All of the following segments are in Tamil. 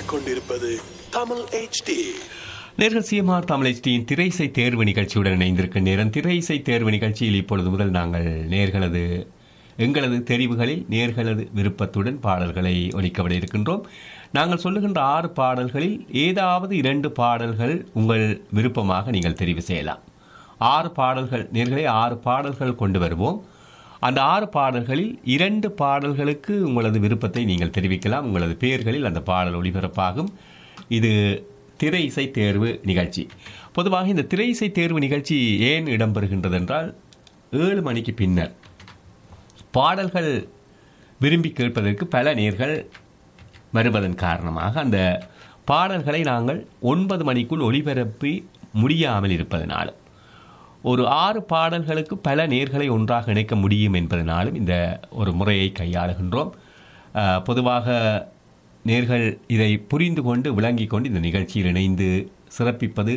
கேட்டுக்கொண்டிருப்பது தமிழ் HD நேர்கள் சிஎம்ஆர் தமிழச்சியின் திரைசை தேர்வு நிகழ்ச்சியுடன் இணைந்திருக்கும் நேரம் திரைசை தேர்வு நிகழ்ச்சியில் இப்பொழுது முதல் நாங்கள் நேர்களது எங்களது தெரிவுகளில் நேர்களது விருப்பத்துடன் பாடல்களை ஒலிக்கவிட இருக்கின்றோம் நாங்கள் சொல்லுகின்ற ஆறு பாடல்களில் ஏதாவது இரண்டு பாடல்கள் உங்கள் விருப்பமாக நீங்கள் தெரிவு செய்யலாம் ஆறு பாடல்கள் நேர்களை ஆறு பாடல்கள் கொண்டு வருவோம் அந்த ஆறு பாடல்களில் இரண்டு பாடல்களுக்கு உங்களது விருப்பத்தை நீங்கள் தெரிவிக்கலாம் உங்களது பெயர்களில் அந்த பாடல் ஒளிபரப்பாகும் இது திரை இசை தேர்வு நிகழ்ச்சி பொதுவாக இந்த திரை இசை தேர்வு நிகழ்ச்சி ஏன் இடம்பெறுகின்றது என்றால் ஏழு மணிக்கு பின்னர் பாடல்கள் விரும்பி கேட்பதற்கு பல நேர்கள் வருவதன் காரணமாக அந்த பாடல்களை நாங்கள் ஒன்பது மணிக்குள் ஒளிபரப்பி முடியாமல் இருப்பதனாலும் ஒரு ஆறு பாடல்களுக்கு பல நேர்களை ஒன்றாக இணைக்க முடியும் என்பதனாலும் இந்த ஒரு முறையை கையாளுகின்றோம் அஹ், பொதுவாக நேர்கள் இதை புரிந்து கொண்டு விளங்கிக் கொண்டு இந்த நிகழ்ச்சியில் இணைந்து சிறப்பிப்பது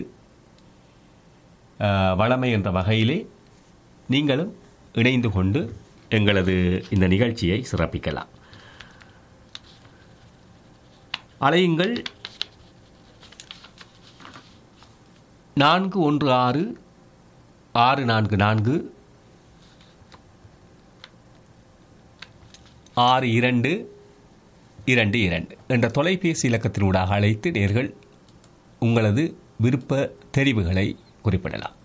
அஹ், வளமை என்ற வகையிலே நீங்களும் இணைந்து கொண்டு எங்களது இந்த நிகழ்ச்சியை சிறப்பிக்கலாம் அலையுங்கள் நான்கு ஒன்று ஆறு ஆறு நான்கு நான்கு ஆறு இரண்டு இரண்டு இரண்டு என்ற தொலைபேசி இலக்கத்தினூடாக அழைத்து நேர்கள் உங்களது விருப்ப தெரிவுகளை குறிப்பிடலாம்